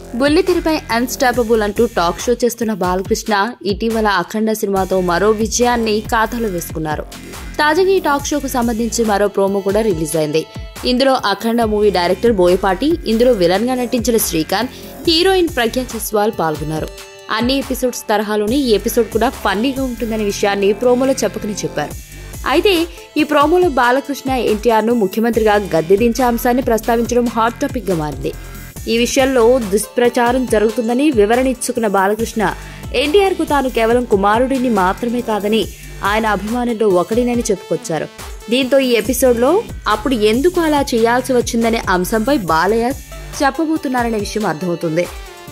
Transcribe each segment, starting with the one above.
బుల్లితెరపై unstoppable అంటూ talk show చేస్తున్న బాలకృష్ణ ఇటీవల అఖండ సినిమాతో మరో విజయాన్ని ఖాతాలో వేసుకున్నారు తాజాగా ఈ టాక్ షోకు సంబంధించి మరో ప్రోమో కూడా రిలీజ్ అయింది ఇందులో అఖండ మూవీ డైరెక్టర్ బోయపాటి ఇందులో విలన్ గా నటించిన శ్రీకాంత్ హీరోయిన్ ప్రజ్ఞా జస్వాల్ పాల్గొన్నారు అన్ని ఎపిసోడ్స్ తరహాలోనే ఈ ఎపిసోడ్ కూడా ఫన్నీగా ఉంటుందనే విషయాన్ని ప్రోమోలో చెప్పకని చెప్పారు అయితే ఈ ప్రోమోలో బాలకృష్ణ ఎన్టీఆర్ ను ముఖ్యమంత్రిగా గద్దె దించే అంశాన్ని ప్రస్తావించడం హాట్ టాపిక్ గా మారింది ఈ విషయంలో దుష్ప్రచారం జరుగుతుందని వివరణ ఇచ్చుకున్న బాలకృష్ణ ఎన్టీఆర్ కు తాను కేవలం కుమారుడిని మాత్రమే కాదని ఆయన అభిమానుల్లో ఒకడినని చెప్పుకొచ్చారు దీంతో ఈ ఎపిసోడ్లో అప్పుడు ఎందుకు అలా చేయాల్సి వచ్చిందనే అంశంపై బాలయ్య చెప్పబోతున్నారనే విషయం అర్థమవుతుంది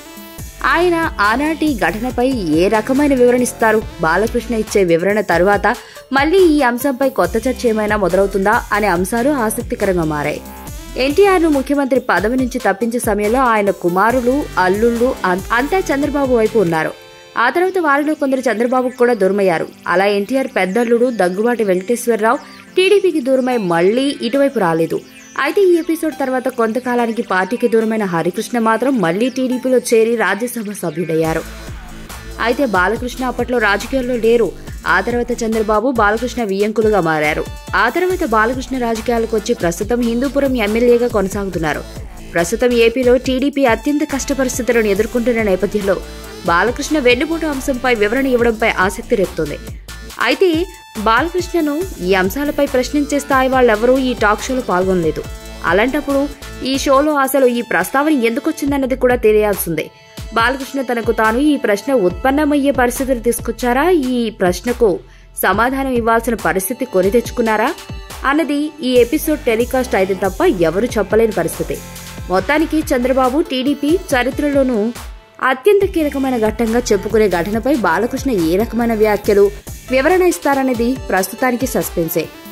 ఆయన ఆనాటి ఘటనపై ఏ రకమైన వివరణ ఇస్తారు బాలకృష్ణ ఇచ్చే వివరణ తరువాత మళ్ళీ ఈ అంశంపై కొత్త చర్చ ఏమైనా మొదలవుతుందా అనే అంశాలు ఆసక్తికరంగా మారాయి ఎన్టీఆర్ ను ముఖ్యమంత్రి పదవి నుంచి తప్పించే సమయంలో ఆయన కుమారులు అల్లుళ్ళు అం- అంతా చంద్రబాబు వైపు ఉన్నారు ఆ తర్వాత వారిలో కొందరు చంద్రబాబుకు కూడా దూరమయ్యారు అలా ఎన్టీఆర్ పెద్దల్లుడు దగ్గుబాటి వెంకటేశ్వరరావు టీడీపీకి దూరమై మళ్లీ ఇటువైపు రాలేదు అయితే ఈ ఎపిసోడ్ తర్వాత కొంతకాలానికి పార్టీకి దూరమైన హరికృష్ణ మాత్రం మళ్లీ టీడీపీలో చేరి రాజ్యసభ సభ్యుడయ్యారు అయితే బాలకృష్ణ అప్పట్లో రాజకీయాల్లో లేరు ఆ తర్వాత చంద్రబాబు బాలకృష్ణ వియ్యంకులుగా మారారు ఆ తర్వాత బాలకృష్ణ రాజకీయాలకు వచ్చి ప్రస్తుతం హిందూపురం ఎమ్మెల్యేగా కొనసాగుతున్నారు ప్రస్తుతం ఏపీలో టీడీపీ అత్యంత కష్ట పరిస్థితులను ఎదుర్కొంటున్న నేపథ్యంలో బాలకృష్ణ వెన్నుపోటు అంశంపై వివరణ ఇవ్వడంపై ఆసక్తి రేపుతోంది అయితే బాలకృష్ణను ఈ అంశాలపై ప్రశ్నించే స్థాయి వాళ్ళెవరూ ఈ టాక్ షోలో పాల్గొనలేదు అలాంటప్పుడు ఈ షోలో అసలు ఈ ప్రస్తావన ఎందుకు వచ్చిందన్నది కూడా తెలియాల్సిందే బాలకృష్ణ తనకు తాను ఈ ప్రశ్న ఉత్పన్నమయ్యే పరిస్థితులు తీసుకొచ్చారా ఈ ప్రశ్నకు సమాధానం ఇవ్వాల్సిన పరిస్థితి కొని తెచ్చుకున్నారా అన్నది ఈ ఎపిసోడ్ టెలికాస్ట్ అయితే తప్ప ఎవరు చెప్పలేని పరిస్థితి మొత్తానికి చంద్రబాబు టీడీపీ చరిత్రలోనూ అత్యంత కీలకమైన ఘట్టంగా చెప్పుకునే ఘటనపై బాలకృష్ణ ఏ రకమైన వ్యాఖ్యలు వివరణ ఇస్తారనేది ప్రస్తుతానికి సస్పెన్సే